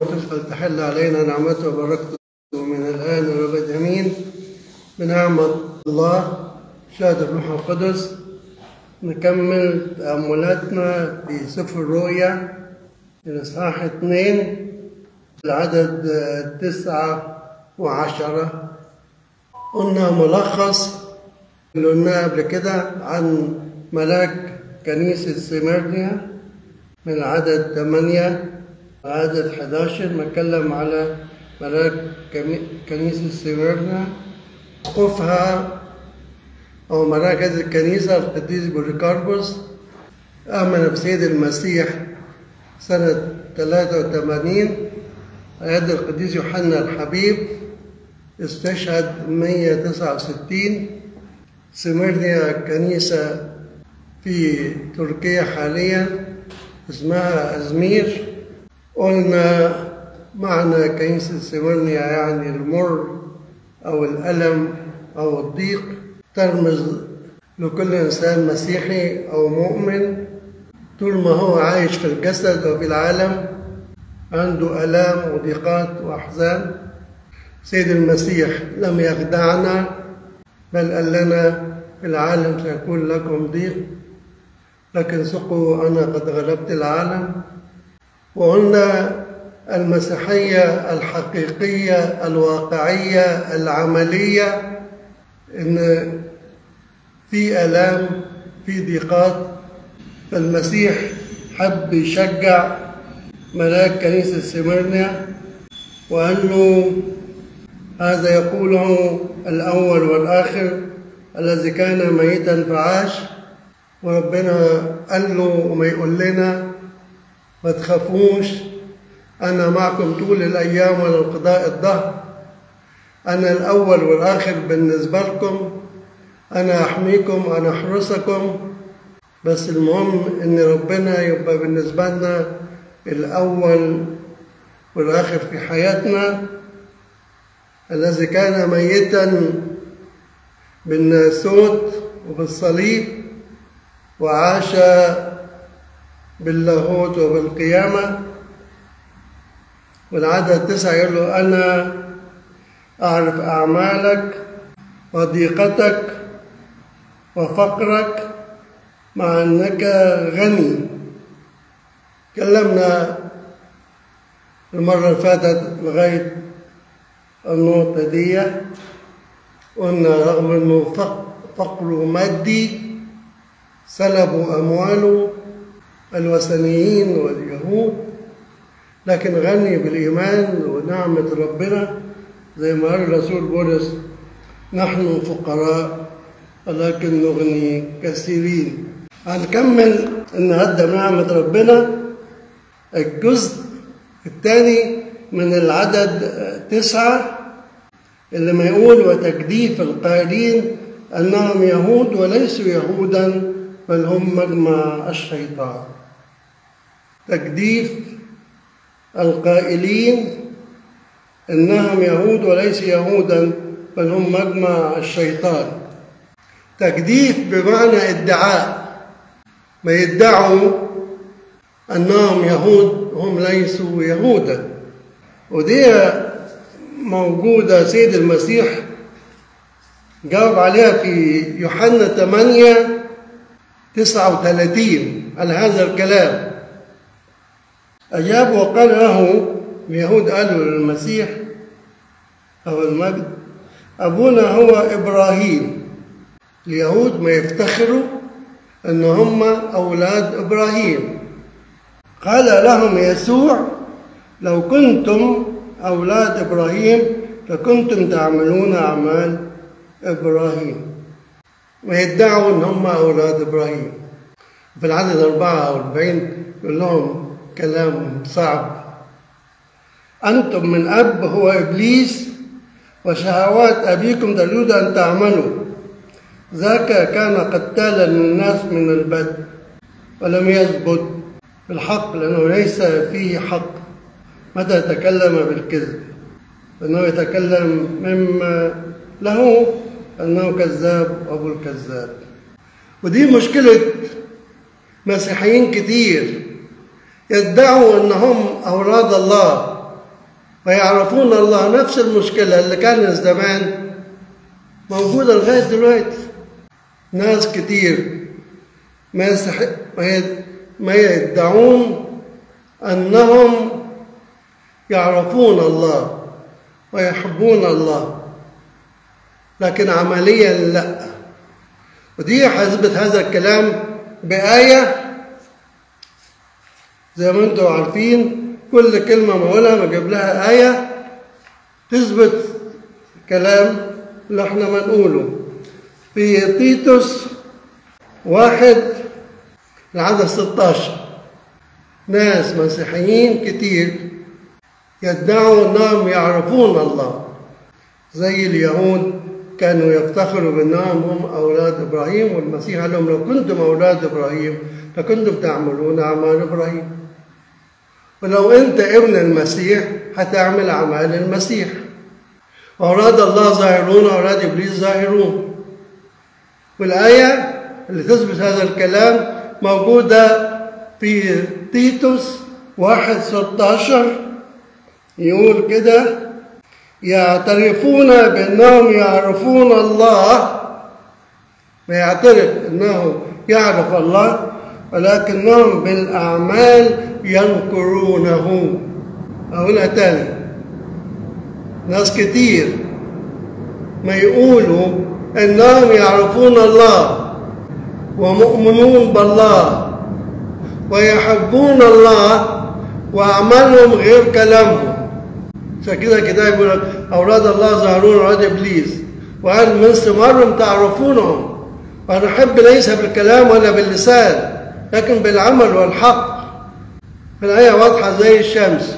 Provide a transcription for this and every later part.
فلتحل علينا نعمته وبركته من الآن والأبد آمين بنعمة الله شهادة الروح القدس نكمل تأملاتنا في سفر الرؤيا الإصحاح اثنين العدد تسعة وعشرة قلنا ملخص اللي قلناه قبل كده عن ملاك كنيسة سيمرنيا من العدد ثمانية عدد 11 نتكلم على ملاك كنيسة سيمرنا وقفها أو مراكز الكنيسة القديس بوليكاربوس آمن بسيد المسيح سنة 83 يد القديس يوحنا الحبيب استشهد 169 سمرنيا كنيسة في تركيا حاليا اسمها أزمير قلنا معنى كنيسة سمرنيا يعني المر أو الألم أو الضيق ترمز لكل إنسان مسيحي أو مؤمن طول ما هو عايش في الجسد وفي العالم عنده آلام وضيقات وأحزان سيد المسيح لم يخدعنا بل قال لنا في العالم سيكون لكم ضيق لكن ثقوا أنا قد غلبت العالم وقلنا المسيحية الحقيقية الواقعية العملية إن في آلام في ضيقات فالمسيح حب يشجع ملاك كنيسة سمرنيا وقال له هذا يقوله الأول والآخر الذي كان ميتا فعاش وربنا قال له وما يقول لنا ما تخافوش أنا معكم طول الأيام ولانقضاء الدهر أنا الأول والآخر بالنسبة لكم أنا أحميكم أنا أحرسكم بس المهم إن ربنا يبقى بالنسبة لنا الأول والآخر في حياتنا الذي كان ميتا بالناسوت وبالصليب وعاش باللاهوت وبالقيامة والعدد تسعة يقول له أنا أعرف أعمالك وضيقتك وفقرك مع أنك غني تكلمنا المرة اللي فاتت لغاية النقطة دي قلنا رغم أنه فقره مادي سلبوا أمواله الوثنيين واليهود لكن غني بالإيمان ونعمة ربنا زي ما قال الرسول بولس نحن فقراء ولكن نغني كثيرين هنكمل النهارده بنعمة ربنا الجزء الثاني من العدد تسعة اللي ما يقول وتجديف القائلين أنهم يهود وليسوا يهودا بل هم مجمع الشيطان تجديف القائلين انهم يهود وليسوا يهودا بل هم مجمع الشيطان تجديف بمعنى ادعاء ما يدعوا انهم يهود هم ليسوا يهودا ودي موجودة سيد المسيح جاوب عليها في يوحنا 8 39 على هذا الكلام أجاب وقال له اليهود قالوا للمسيح أو المجد أبونا هو إبراهيم اليهود ما يفتخروا أن هم أولاد إبراهيم قال لهم يسوع لو كنتم أولاد إبراهيم لكنتم تعملون أعمال إبراهيم ويدعوا أن هم أولاد إبراهيم في العدد 44 يقول لهم كلام صعب أنتم من أب هو إبليس وشهوات أبيكم تريد أن تعملوا ذاك كان قتالا للناس من البدء ولم يثبت في الحق لأنه ليس فيه حق متى تكلم بالكذب فإنه يتكلم مما له أنه كذاب أبو الكذاب ودي مشكلة مسيحيين كتير يدعوا أنهم أولاد الله ويعرفون الله نفس المشكلة اللي كانت زمان موجودة لغاية دلوقتي ناس كتير ما يستحق ما يد- ما يدعون أنهم يعرفون الله ويحبون الله لكن عمليا لا ودي هثبت هذا الكلام بآية زي ما انتم عارفين كل كلمة بقولها بجيب لها آية تثبت الكلام اللي احنا بنقوله في تيتوس واحد العدد 16 ناس مسيحيين كتير يدعوا انهم يعرفون الله زي اليهود كانوا يفتخروا بانهم هم اولاد ابراهيم والمسيح قال لهم لو كنتم اولاد ابراهيم لكنتم تعملون اعمال ابراهيم ولو انت ابن المسيح هتعمل اعمال المسيح واولاد الله ظاهرون واولاد ابليس ظاهرون والايه اللي تثبت هذا الكلام موجوده في تيتوس واحد 16 يقول كده يعترفون بأنهم يعرفون الله ويعترف أنه يعرف الله ولكنهم بالأعمال ينكرونه أقولها تاني ناس كتير ما يقولوا أنهم يعرفون الله ومؤمنون بالله ويحبون الله وأعمالهم غير كلامهم عشان كده الكتاب يقول لك أولاد الله ظهرون أولاد إبليس وقال من ثمارهم تعرفونهم ونحب ليس بالكلام ولا باللسان لكن بالعمل والحق الآية واضحة زي الشمس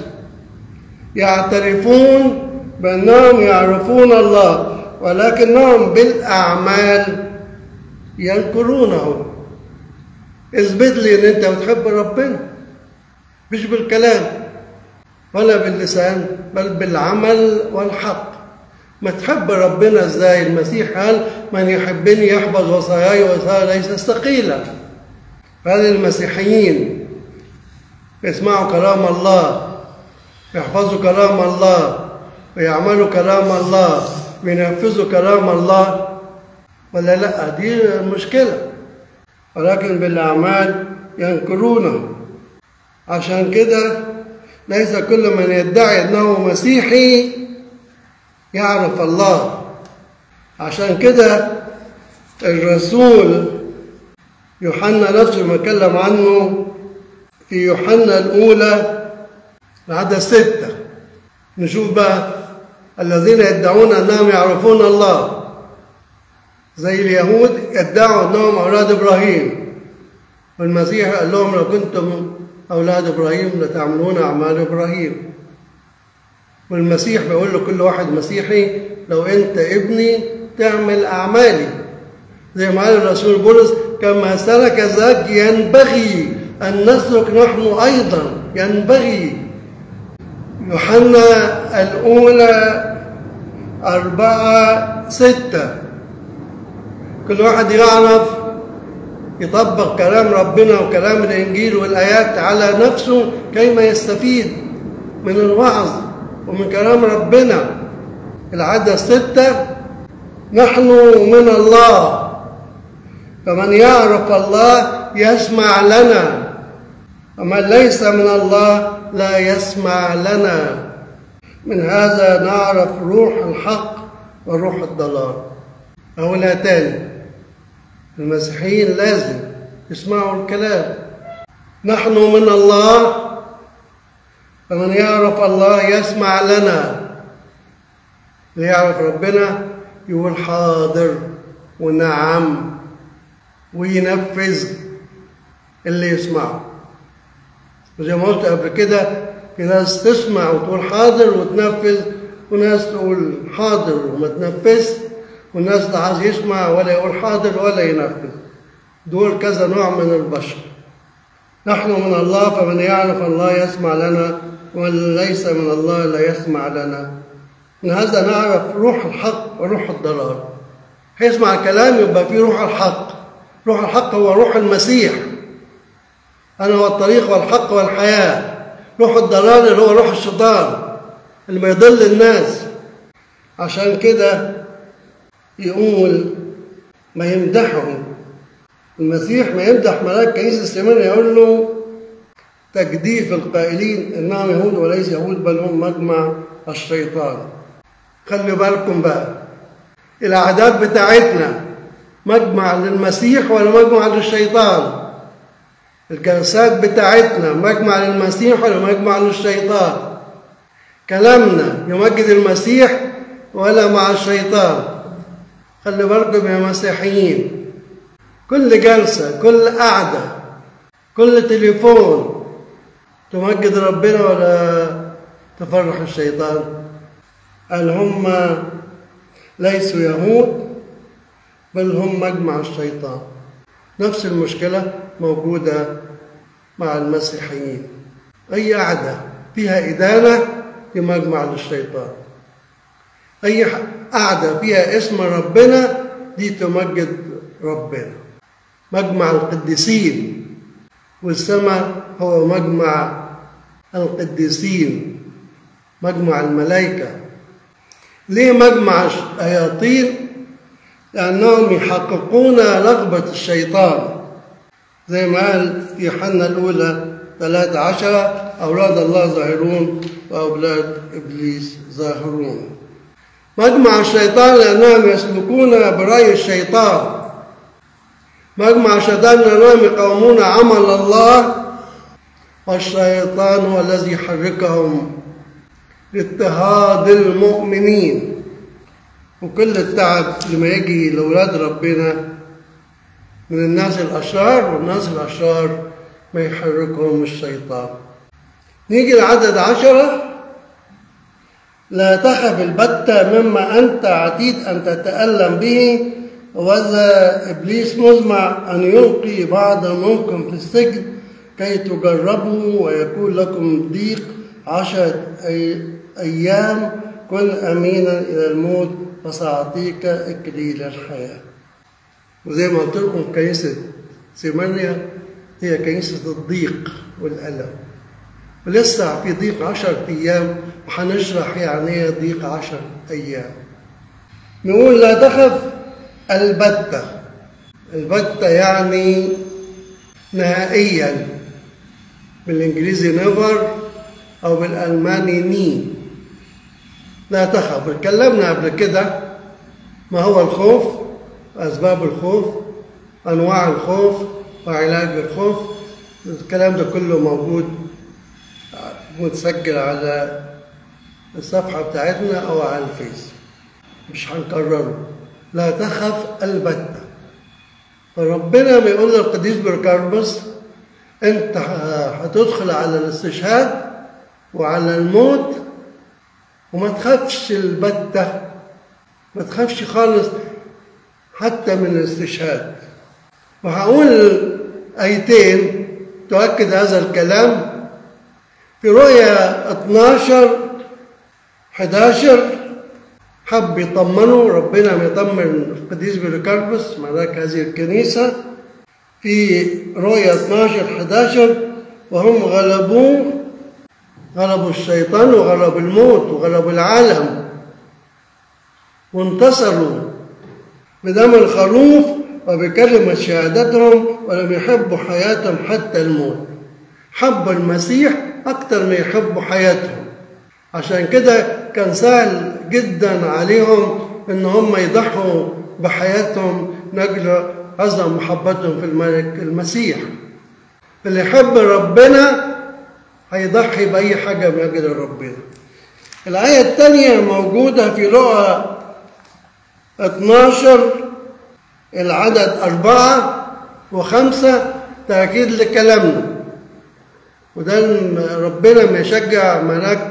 يعترفون بأنهم يعرفون الله ولكنهم بالأعمال ينكرونه اثبت لي ان انت بتحب ربنا مش بالكلام ولا باللسان بل بالعمل والحق ما تحب ربنا ازاي المسيح قال من يحبني يحفظ وصاياي وصايا ليس ثقيلا قال المسيحيين يسمعوا كلام الله يحفظوا كلام الله ويعملوا كلام الله وينفذوا كلام الله ولا لا دي المشكله ولكن بالأعمال ينكرونه عشان كده ليس كل من يدعي أنه مسيحي يعرف الله عشان كده الرسول يوحنا نفسه ما اتكلم عنه في يوحنا الأولى العدد ستة نشوف بقى الذين يدعون أنهم يعرفون الله زي اليهود ادعوا انهم اولاد ابراهيم والمسيح قال لهم لو كنتم اولاد ابراهيم لتعملون اعمال ابراهيم والمسيح بيقول لكل واحد مسيحي لو انت ابني تعمل اعمالي زي ما قال الرسول بولس كما سلك ذاك ينبغي ان نسلك نحن ايضا ينبغي يوحنا الاولى أربعة ستة كل واحد يعرف يطبق كلام ربنا وكلام الإنجيل والآيات على نفسه كيما يستفيد من الوعظ ومن كلام ربنا العدد ستة نحن من الله فمن يعرف الله يسمع لنا ومن ليس من الله لا يسمع لنا من هذا نعرف روح الحق وروح الضلال أقولها تاني المسيحيين لازم يسمعوا الكلام نحن من الله فمن يعرف الله يسمع لنا اللي يعرف ربنا يقول حاضر ونعم وينفذ اللي يسمعه وزي ما قلت قبل كده في ناس تسمع وتقول حاضر وتنفذ وناس تقول حاضر وما تنفذش والناس لا عايز يسمع ولا يقول حاضر ولا ينفذ دول كذا نوع من البشر نحن من الله فمن يعرف الله يسمع لنا ومن ليس من الله لا يسمع لنا من هذا نعرف روح الحق وروح الضلال هيسمع الكلام يبقى فيه روح الحق روح الحق هو روح المسيح أنا هو الطريق والحق والحياة روح الضلال اللي هو روح الشيطان اللي بيضل الناس عشان كده يقول ما يمدحه المسيح ما يمدح ملاك كنيسة السمين يقول له تجديف القائلين انهم يهود وليس يهود بل هم مجمع الشيطان خلوا بالكم بقى العادات بتاعتنا مجمع للمسيح ولا مجمع للشيطان الجلسات بتاعتنا مجمع للمسيح ولا مجمع للشيطان كلامنا يمجد المسيح ولا مع الشيطان خلي بالكم يا مسيحيين كل جلسة كل قعدة كل تليفون تمجد ربنا ولا تفرح الشيطان قال هم ليسوا يهود بل هم مجمع الشيطان نفس المشكلة موجودة مع المسيحيين أي قعدة فيها إدانة في مجمع للشيطان أي قعدة فيها اسم ربنا دي تمجد ربنا مجمع القديسين والسماء هو مجمع القديسين مجمع الملائكة ليه مجمع الشياطين؟ لأنهم يحققون رغبة الشيطان زي ما قال في حنا الأولى ثلاثة عشرة أولاد الله ظاهرون وأولاد إبليس ظاهرون مجمع الشيطان لأنهم يسلكون برأي الشيطان مجمع الشيطان لأنهم يقاومون عمل الله والشيطان هو الذي يحركهم لاضطهاد المؤمنين وكل التعب لما يجي لأولاد ربنا من الناس الأشرار والناس الأشرار ما يحركهم الشيطان نيجي لعدد عشرة لا تخف البتة مما أنت عتيد أن تتألم به وإذا إبليس مزمع أن يلقي بعض منكم في السجن كي تجربوا ويكون لكم ضيق عشرة أي أيام كن أمينا إلى الموت فسأعطيك إكليل الحياة وزي ما قلت لكم كنيسة سيمانيا هي كنيسة الضيق والألم ولسه في ضيق عشر أيام وحنشرح يعني ايه ضيق عشر أيام نقول لا تخف البتة البتة يعني نهائيا بالإنجليزي نيفر أو بالألماني ني لا تخف اتكلمنا قبل كده ما هو الخوف أسباب الخوف أنواع الخوف وعلاج الخوف الكلام ده كله موجود متسجل على الصفحة بتاعتنا أو على الفيس مش هنكرره لا تخف البتة فربنا بيقول للقديس بركاربس انت هتدخل على الاستشهاد وعلى الموت وما تخافش البتة ما تخافش خالص حتى من الاستشهاد وهقول آيتين تؤكد هذا الكلام في رؤيا 12 11 حب يطمنوا ربنا يطمن القديس بوليكاربوس ملاك هذه الكنيسة في رؤيا 12 11 وهم غلبوه غلبوا الشيطان وغلبوا الموت وغلبوا العالم وانتصروا بدم الخروف وبكلمة شهادتهم ولم يحبوا حياتهم حتى الموت حبوا المسيح أكثر ما يحبوا حياتهم عشان كده كان سهل جدا عليهم ان هم يضحوا بحياتهم لاجل عظم محبتهم في الملك المسيح اللي يحب ربنا هيضحي بأي حاجة من أجل ربنا الآية الثانية موجودة في لقا 12 العدد أربعة وخمسة تأكيد لكلامنا وده ربنا ما يشجع ملاك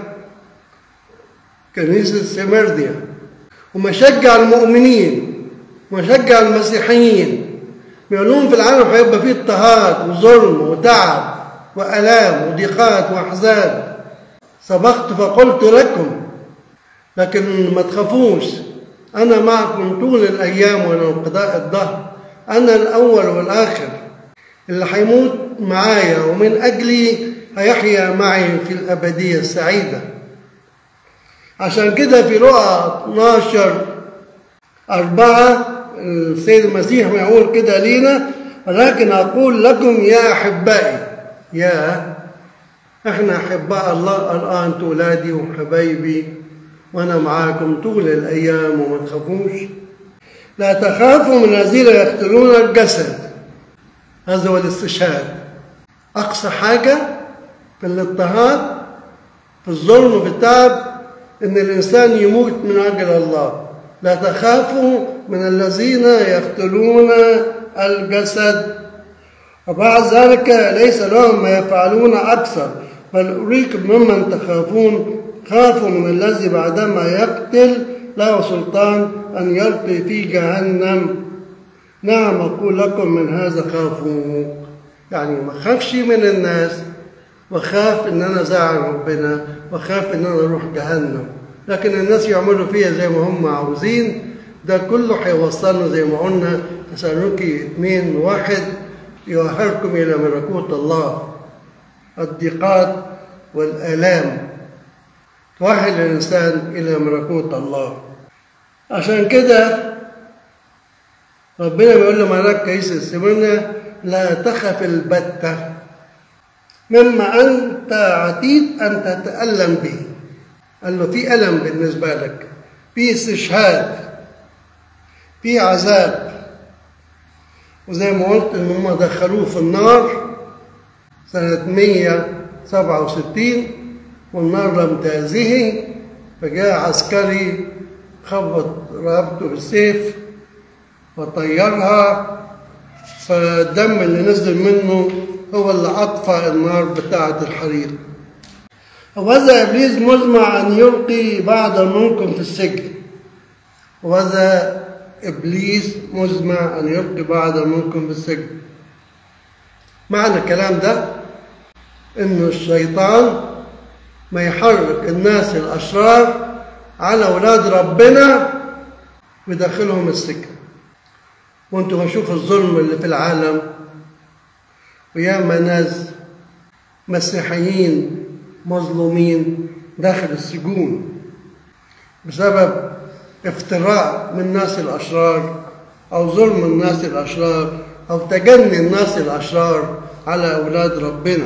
كنيسة سمرديا ومشجع المؤمنين ومشجع المسيحيين بيقول لهم في العالم هيبقى فيه اضطهاد وظلم وتعب وآلام وضيقات وأحزان سبقت فقلت لكم لكن ما تخافوش أنا معكم طول الأيام وإلى انقضاء الدهر أنا الأول والآخر اللي هيموت معايا ومن أجلي هيحيا معي في الأبدية السعيدة عشان كده في رؤى 12 أربعة السيد المسيح ما يقول كده لينا ولكن أقول لكم يا أحبائي يا احنا أحباء الله الآن أنتوا أولادي وحبايبي وأنا معاكم طول الأيام وما تخافوش لا تخافوا من الذين يقتلون الجسد هذا هو الاستشهاد أقصى حاجة في الاضطهاد في الظلم وفي التعب إن الإنسان يموت من أجل الله لا تخافوا من الذين يقتلون الجسد وبعد ذلك ليس لهم ما يفعلون أكثر بل أريكم ممن تخافون خافوا من الذي بعدما يقتل له سلطان أن يلقي في جهنم نعم أقول لكم من هذا خافوا يعني ما خافش من الناس وخاف ان انا زعل ربنا وخاف ان انا اروح جهنم لكن الناس يعملوا فيها زي ما هم عاوزين ده كله هيوصلنا زي ما قلنا تسالونيكي اتنين واحد يؤهلكم الى ملكوت الله الضيقات والالام تؤهل الانسان الى ملكوت الله عشان كده ربنا بيقول لملاك كيس السمنة لا تخف البتة مما أنت عتيد أن تتألم به قال له في ألم بالنسبة لك في استشهاد في عذاب وزي ما قلت إن هم دخلوه في النار سنة 167 والنار لم تأذيه فجاء عسكري خبط رقبته بالسيف فطيرها فالدم اللي نزل منه هو اللي أطفأ النار بتاعة الحريق وهذا إبليس مزمع أن يلقي بعض منكم في السجن وهذا إبليس مزمع أن يلقي بعض منكم في السجن معنى الكلام ده إنه الشيطان ما يحرك الناس الأشرار على أولاد ربنا ويدخلهم السجن وانتم هشوفوا الظلم اللي في العالم وياما ناس مسيحيين مظلومين داخل السجون بسبب افتراء من الناس الأشرار أو ظلم الناس الأشرار أو تجني الناس الأشرار على أولاد ربنا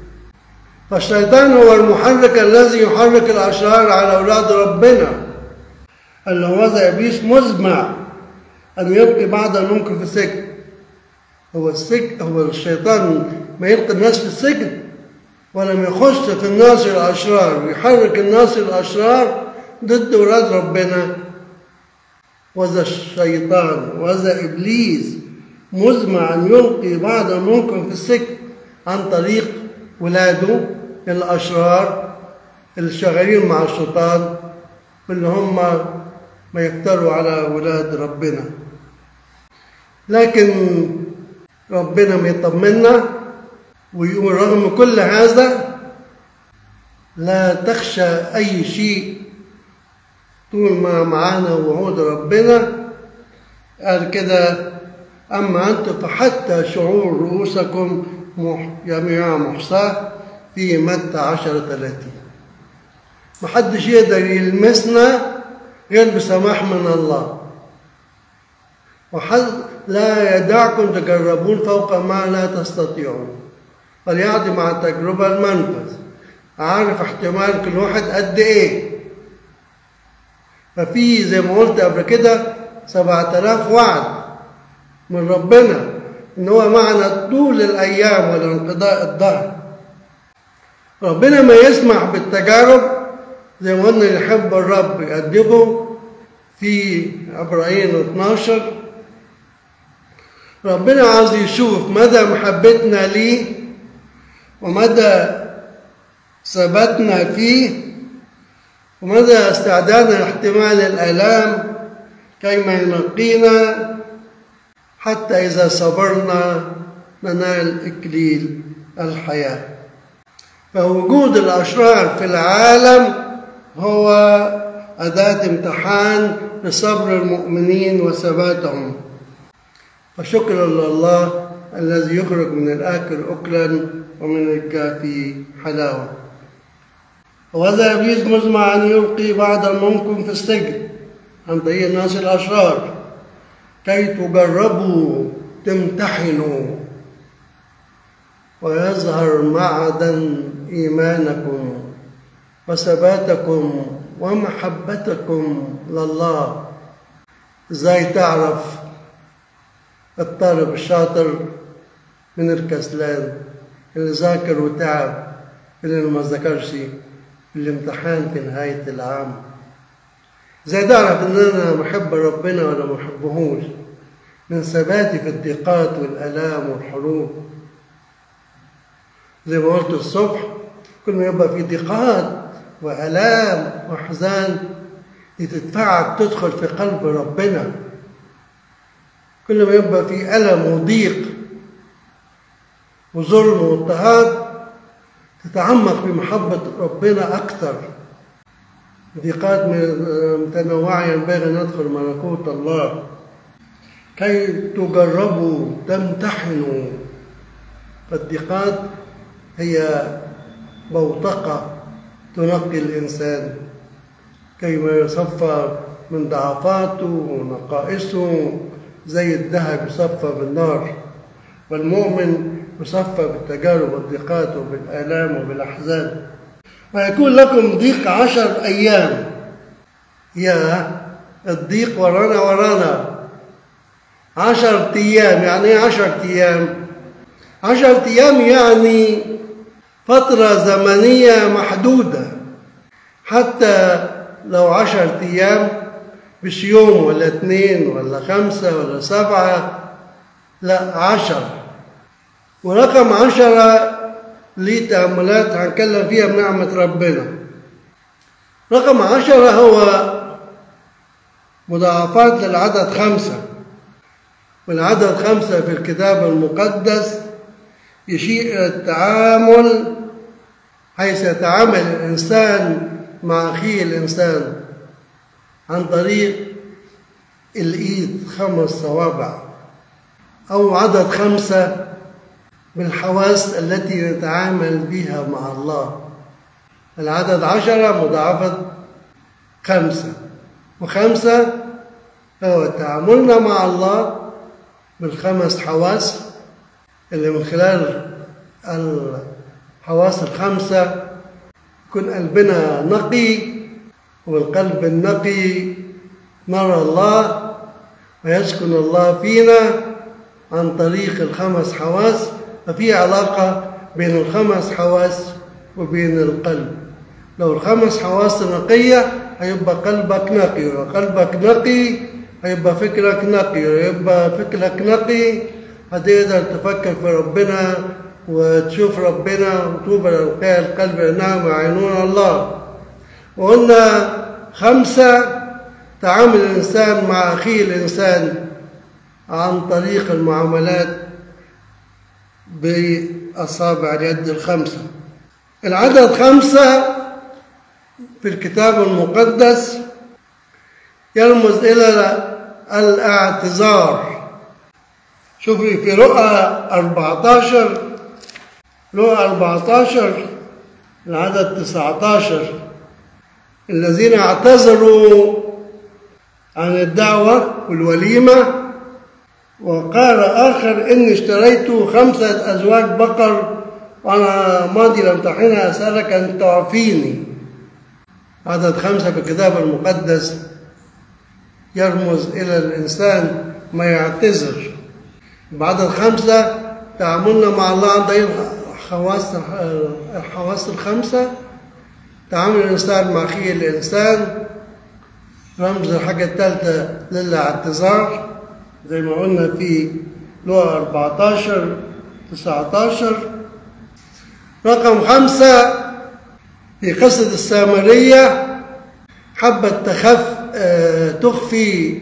فالشيطان هو المحرك الذي يحرك الأشرار على أولاد ربنا اللي هو ذا إبليس مزمع أن يلقي بعض منكم في السجن هو السجن هو الشيطان ما يلقي الناس في السجن ولم يخش في الناس الأشرار ويحرك الناس الأشرار ضد أولاد ربنا وذا الشيطان وذا إبليس مزمع أن يلقي بعض منكم في السجن عن طريق ولاده الأشرار اللي شغالين مع الشيطان واللي هم ما يقدروا على ولاد ربنا لكن ربنا ما يطمنا ويقول رغم كل هذا لا تخشى أي شيء طول ما معانا وعود ربنا قال كده أما أنتم فحتى شعور رؤوسكم جميعا محصاة في متى عشرة ثلاثين محدش يقدر يلمسنا غير بسماح من الله وحد لا يدعكم تجربون فوق ما لا تستطيعون فليعطي مع التجربة المنفذ عارف احتمال كل واحد قد ايه ففي زي ما قلت قبل كده سبعة آلاف وعد من ربنا ان هو معنا طول الايام ولانقضاء الدهر ربنا ما يسمح بالتجارب زي ما قلنا يحب الرب يقدمه في عبرانيين 12 ربنا عاوز يشوف مدى محبتنا ليه ومدى ثباتنا فيه ومدى استعدادنا لاحتمال الآلام كيما ينقينا حتى إذا صبرنا ننال إكليل الحياة فوجود الأشرار في العالم هو أداة امتحان لصبر المؤمنين وثباتهم فشكرا لله الذي يخرج من الآكل أكلا ومن الكافي حلاوة وهذا إبليس مزمع أن يلقي بعض الممكن في السجن عن طريق الناس الأشرار كي تجربوا تمتحنوا ويظهر معدن إيمانكم وثباتكم ومحبتكم لله ازاي تعرف الطالب الشاطر من الكسلان اللي ذاكر وتعب اللي ما ذاكرش في الامتحان في نهاية العام ازاي تعرف ان انا بحب ربنا ولا ما بحبهوش من ثباتي في الضيقات والالام والحروب زي ما قلت الصبح كل ما يبقى في ضيقات والام واحزان تدفعك تدخل في قلب ربنا كل ما يبقى في الم وضيق وظلم واضطهاد تتعمق في محبة ربنا أكثر ضيقات متنوعة ينبغي أن ندخل ملكوت الله كي تجربوا تمتحنوا فالضيقات هي بوتقة تنقي الإنسان كيما يصفى من ضعفاته ونقائصه زي الذهب يصفى بالنار والمؤمن يصفى بالتجارب والضيقات وبالآلام وبالأحزان ويكون لكم ضيق عشر أيام يا الضيق ورانا ورانا عشر أيام يعني إيه عشر أيام عشر أيام يعني فترة زمنية محدودة حتى لو عشر أيام مش يوم ولا اثنين ولا خمسة ولا سبعة لا عشر ورقم عشرة ليه تأملات هنتكلم فيها بنعمة ربنا رقم عشرة هو مضاعفات للعدد خمسة والعدد خمسة في الكتاب المقدس يشير إلى التعامل حيث يتعامل الإنسان مع أخيه الإنسان عن طريق الإيد خمس صوابع أو عدد خمسة بالحواس التي نتعامل بها مع الله العدد عشرة مضاعفة خمسة وخمسة هو تعاملنا مع الله بالخمس حواس اللي من خلال الحواس الخمسة يكون قلبنا نقي والقلب النقي نرى الله ويسكن الله فينا عن طريق الخمس حواس ففي علاقة بين الخمس حواس وبين القلب لو الخمس حواس نقية هيبقى قلبك نقي وقلبك نقي هيبقى فكرك نقي ويبقى فكرك نقي هتقدر تفكر في ربنا وتشوف ربنا وتوب لألقاء القلب إنهم يعينون الله وقلنا خمسة تعامل الإنسان مع أخيه الإنسان عن طريق المعاملات بأصابع اليد الخمسة العدد خمسة في الكتاب المقدس يرمز إلى الاعتذار شوفي في رؤى 14 رؤى 14 العدد 19 الذين اعتذروا عن الدعوة والوليمة وقال آخر إني اشتريت خمسة أزواج بقر وأنا ماضي لامتحنها أسألك أن تعفيني عدد خمسة في الكتاب المقدس يرمز إلى الإنسان ما يعتذر بعدد خمسة تعاملنا مع الله عن طريق الحواس الحواس الخمسة تعامل الإنسان مع أخيه الإنسان رمز الحاجة الثالثة للاعتذار زي ما قلنا في لغة 14 19 رقم خمسة في قصة السامرية حبت تخف تخفي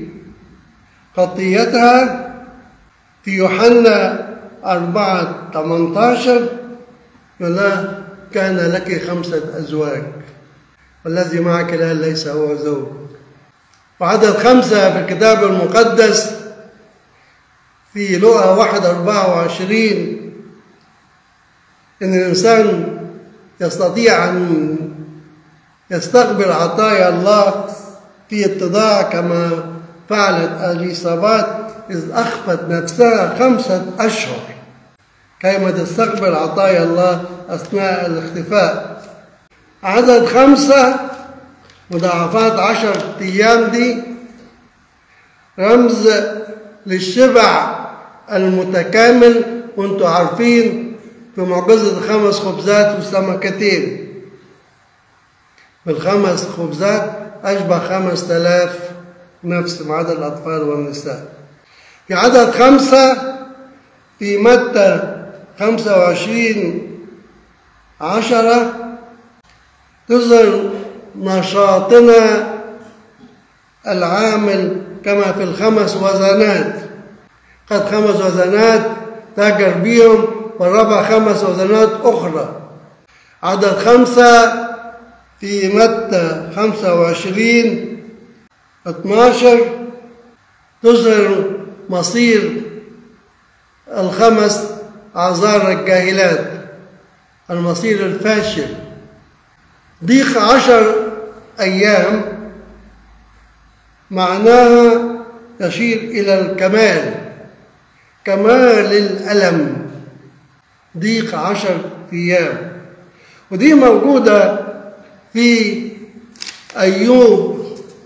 خطيتها في يوحنا أربعة 18 ولا كان لك خمسة أزواج والذي معك الآن ليس هو زوج وعدد خمسة في الكتاب المقدس في لقى واحد أربعة وعشرين إن الإنسان يستطيع أن يستقبل عطايا الله في اتضاع كما فعلت اليصابات إذ أخفت نفسها خمسة أشهر كيما تستقبل عطايا الله أثناء الاختفاء عدد خمسة مضاعفات عشر أيام دي رمز للشبع المتكامل وانتم عارفين في معجزة خمس خبزات وسمكتين بالخمس خبزات أشبع خمس تلاف نفس ما عدا الأطفال والنساء في عدد خمسة في متى خمسة وعشرين عشرة تظهر نشاطنا العامل كما في الخمس وزنات قد خمس وزنات تاجر بيهم والربع خمس وزنات أخرى عدد خمسة في متى خمسة وعشرين اتناشر تظهر مصير الخمس أعذار الجاهلات المصير الفاشل ضيق عشر أيام معناها يشير إلى الكمال كمال الألم ضيق عشر أيام ودي موجودة في أيوب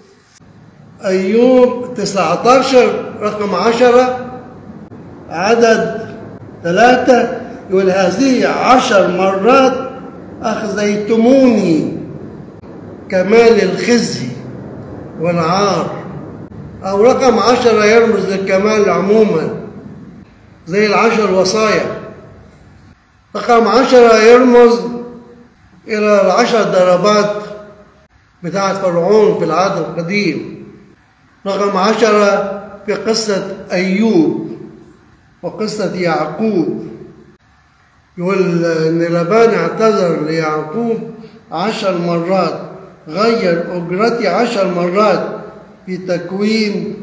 أيوب 19 رقم عشرة عدد ثلاثة يقول هذه عشر مرات أخزيتموني كمال الخزي والعار أو رقم عشرة يرمز للكمال عموما زي العشر وصايا رقم عشرة يرمز إلى العشر ضربات بتاعة فرعون في العهد القديم رقم عشرة في قصة أيوب وقصة يعقوب يقول إن لبان اعتذر ليعقوب عشر مرات غير أجرتي عشر مرات في تكوين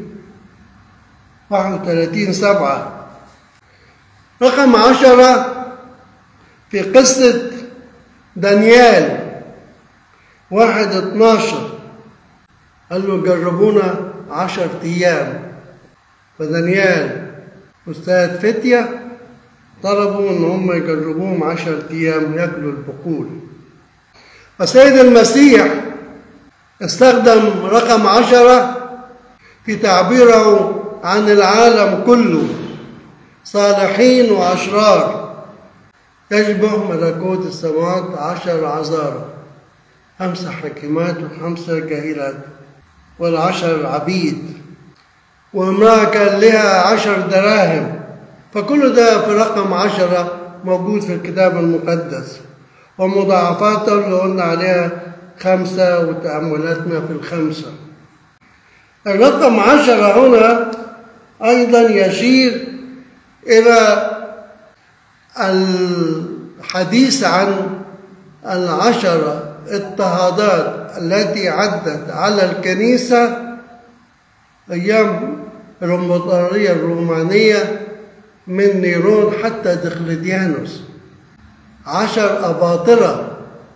31 سبعة رقم عشرة في قصة دانيال واحد اتناشر قال له جربونا عشر أيام فدانيال أستاذ فتية طلبوا إن هم يجربوهم عشر أيام ياكلوا البقول السيد المسيح استخدم رقم عشرة في تعبيره عن العالم كله صالحين وأشرار تشبه ملكوت السماوات عشر عذارى خمسة حكيمات وخمسة جاهلات والعشر عبيد وامرأة كان لها عشر دراهم فكل ده في رقم عشرة موجود في الكتاب المقدس ومضاعفاته اللي قلنا عليها خمسة وتأملاتنا في الخمسة الرقم عشرة هنا أيضا يشير إلى الحديث عن العشرة اضطهادات التي عدت على الكنيسة أيام الإمبراطورية الرومانية من نيرون حتى دقلديانوس عشر أباطرة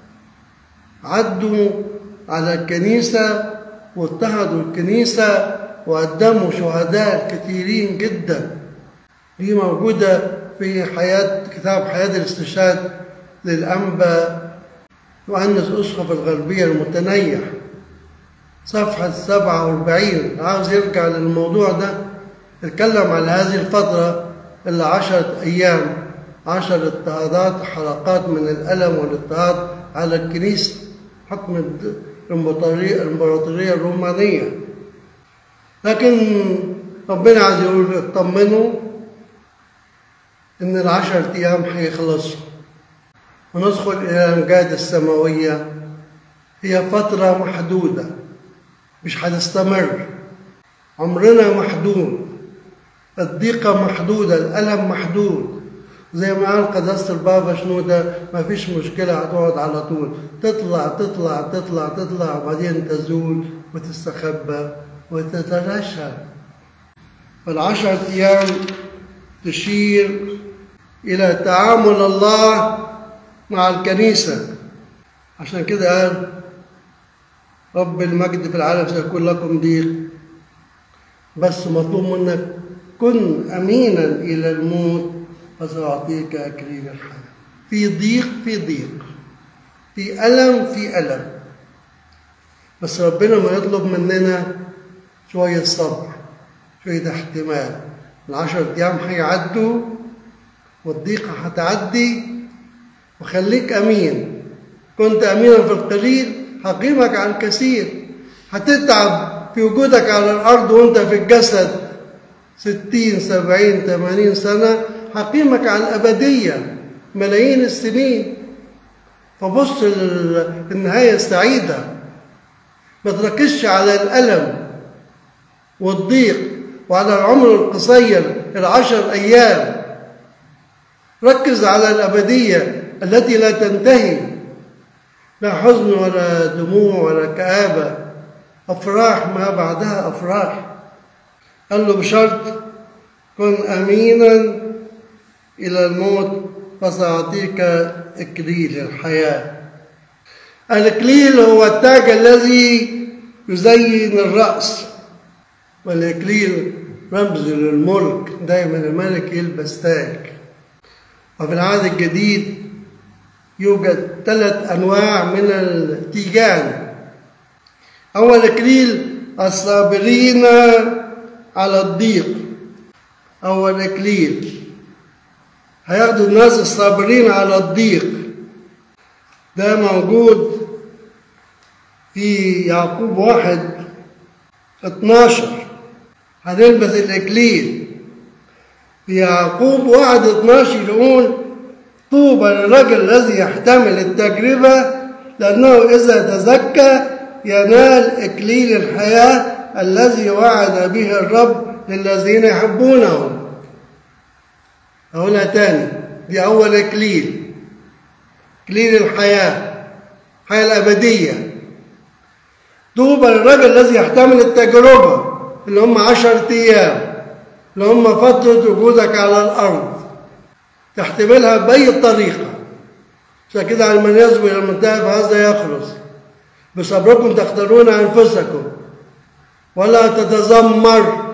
عدوا على الكنيسة واضطهدوا الكنيسة وقدموا شهداء كثيرين جدا دي موجودة في حياة كتاب حياة الاستشهاد للأنبا يوحنس أسقف الغربية المتنيح صفحة 47 عاوز يرجع للموضوع ده اتكلم على هذه الفترة اللي عشرة أيام عشر اضطهادات حلقات من الألم والاضطهاد على الكنيسة حكم الإمبراطورية الرومانية لكن ربنا عايز يقول اطمنوا إن العشر أيام هيخلصوا وندخل إلى الأمجاد السماوية هي فترة محدودة مش هتستمر عمرنا محدود الضيقة محدودة الألم محدود زي ما قال قداسة البابا شنودة ما فيش مشكلة هتقعد على طول تطلع تطلع تطلع تطلع وبعدين تزول وتستخبى وتتلاشى فالعشرة أيام تشير إلى تعامل الله مع الكنيسة عشان كده قال رب المجد في العالم سيكون لكم ضيق بس مطلوب منك كن أمينا إلى الموت فسأعطيك أكليل الحياة في ضيق في ضيق في ألم في ألم بس ربنا ما يطلب مننا شوية صبر شوية احتمال العشر أيام هيعدوا والضيقة هتعدي وخليك أمين كنت أمينا في القليل هقيمك على الكثير هتتعب في وجودك على الأرض وأنت في الجسد ستين سبعين ثمانين سنة هقيمك على الأبدية ملايين السنين فبص للنهاية السعيدة ما تركزش على الألم والضيق وعلى العمر القصير العشر أيام ركز على الأبدية التي لا تنتهي لا حزن ولا دموع ولا كآبة أفراح ما بعدها أفراح قال له بشرط كن أمينا إلى الموت فسأعطيك إكليل الحياة الإكليل هو التاج الذي يزين الرأس والإكليل رمز للملك دايما الملك يلبس تاج وفي العهد الجديد يوجد ثلاث أنواع من التيجان أول إكليل الصابرين على الضيق أول إكليل هياخدوا الناس الصابرين على الضيق ده موجود في يعقوب واحد 12 هنلبس الإكليل في يعقوب واحد 12 يقول طوبى للرجل الذي يحتمل التجربة لأنه إذا تزكى ينال إكليل الحياة الذي وعد به الرب للذين يحبونه أقولها تاني دي أول إكليل إكليل الحياة الحياة الأبدية طوبى للرجل الذي يحتمل التجربة اللي هم عشرة أيام اللي هم فترة وجودك على الأرض تحتملها بأي طريقة عشان كده على من يصبر إلى المنتهى فهذا يخلص بصبركم تختارون أنفسكم ولا تتذمر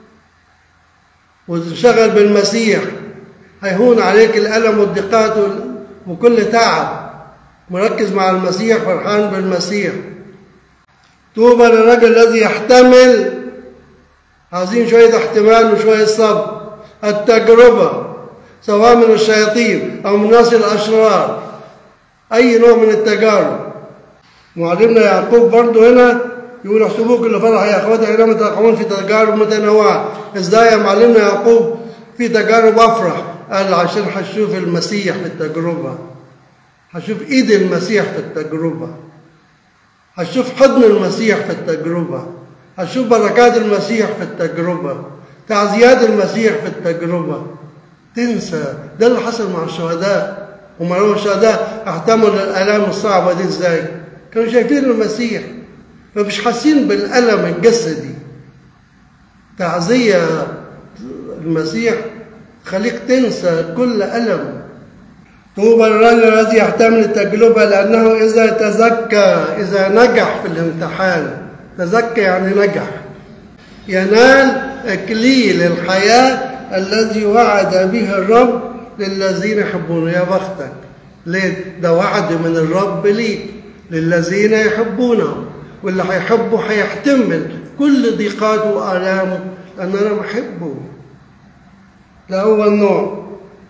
وتنشغل بالمسيح هيهون عليك الألم والضيقات وكل تعب مركز مع المسيح فرحان بالمسيح طوبى للرجل الذي يحتمل عايزين شوية احتمال وشوية صبر التجربة سواء من الشياطين أو من الناس الأشرار أي نوع من التجارب معلمنا يعقوب برضه هنا يقول احسبوه كل فرح يا اخواتي حينما تقعون في تجارب متنوعة ازاي يا معلمنا يعقوب في تجارب افرح قال عشان هشوف المسيح في التجربة هشوف ايد المسيح في التجربة هشوف حضن المسيح في التجربة هشوف بركات المسيح في التجربة تعزيات المسيح في التجربة تنسى ده اللي حصل مع الشهداء ومع الشهداء احتملوا الآلام الصعبة دي ازاي كانوا شايفين المسيح فمش حاسين بالألم الجسدي تعزية المسيح خليك تنسى كل ألم طوبى للرجل الذي يحتمل التجربة لأنه إذا تزكى إذا نجح في الامتحان تزكى يعني نجح ينال إكليل الحياة الذي وعد به الرب للذين يحبونه يا بختك ليه ده وعد من الرب ليك للذين يحبونه واللي هيحبه هيحتمل كل ضيقاته وآلامه لأن أنا بحبه ده أول نوع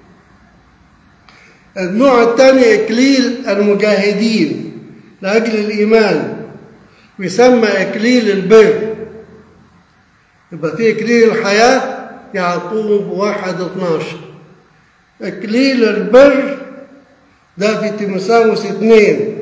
النوع الثاني إكليل المجاهدين لأجل الإيمان ويسمى إكليل البر يبقى في إكليل الحياة يعقوب واحد 12 إكليل البر ده في تيموساوس اتنين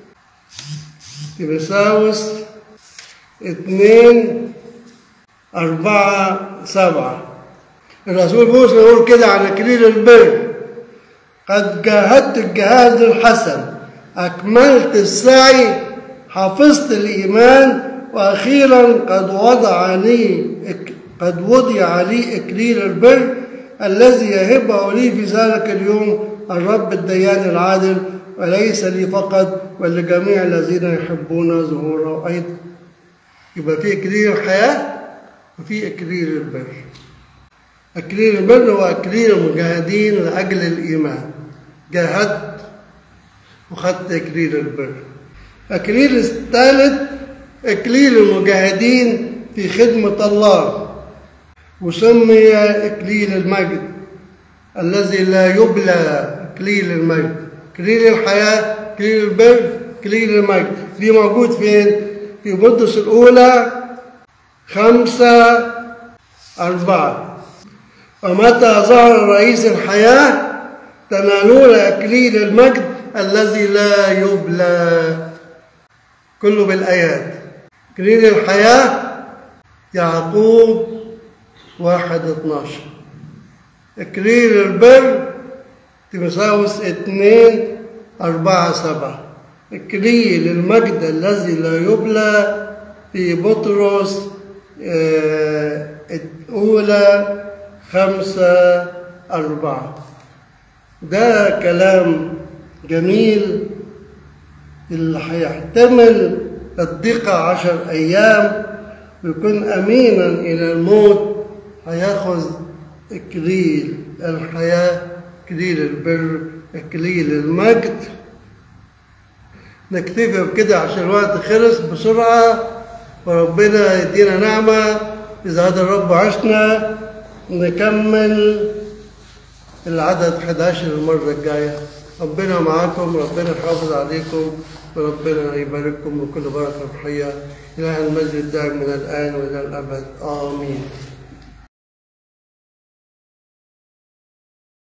تيموساوس اتنين أربعة سبعة الرسول بولس يقول كده عن إكليل البر قد جاهدت الجهاد الحسن أكملت السعي حفظت الإيمان وأخيرا قد وضع لي قد وضع لي إكليل البر الذي يهبه لي في ذلك اليوم الرب الديان العادل وليس لي فقط بل لجميع الذين يحبون ظهوره أيضا يبقى في إكليل الحياة وفي إكليل البر إكليل البر هو إكليل المجاهدين لأجل الإيمان جاهدت وخدت إكليل البر إكليل الثالث إكليل المجاهدين في خدمة الله وسمي إكليل المجد الذي لا يبلى إكليل المجد إكليل الحياة إكليل البر إكليل المجد دي موجود فين؟ في بطرس الأولى خمسة أربعة ومتى ظهر رئيس الحياة تنالون إكليل المجد الذي لا يبلى كله بالآيات إكليل الحياة يعقوب واحد اتناشر إكليل البر تيموثاوس اتنين أربعة سبعة إكليل المجد الذي لا يبلى في بطرس آه، الأولى خمسة أربعة ده كلام جميل اللي هيحتمل الضيقة عشر أيام ويكون أمينا إلى الموت هياخذ إكليل الحياة إكليل البر إكليل المجد نكتفي بكده عشان الوقت خلص بسرعة وربنا يدينا نعمة إذا هذا الرب عشنا نكمل العدد 11 المرة الجاية ربنا معاكم ربنا يحافظ عليكم وربنا يبارككم بكل بركة روحية إلى المجد الدائم من الآن وإلى الأبد آمين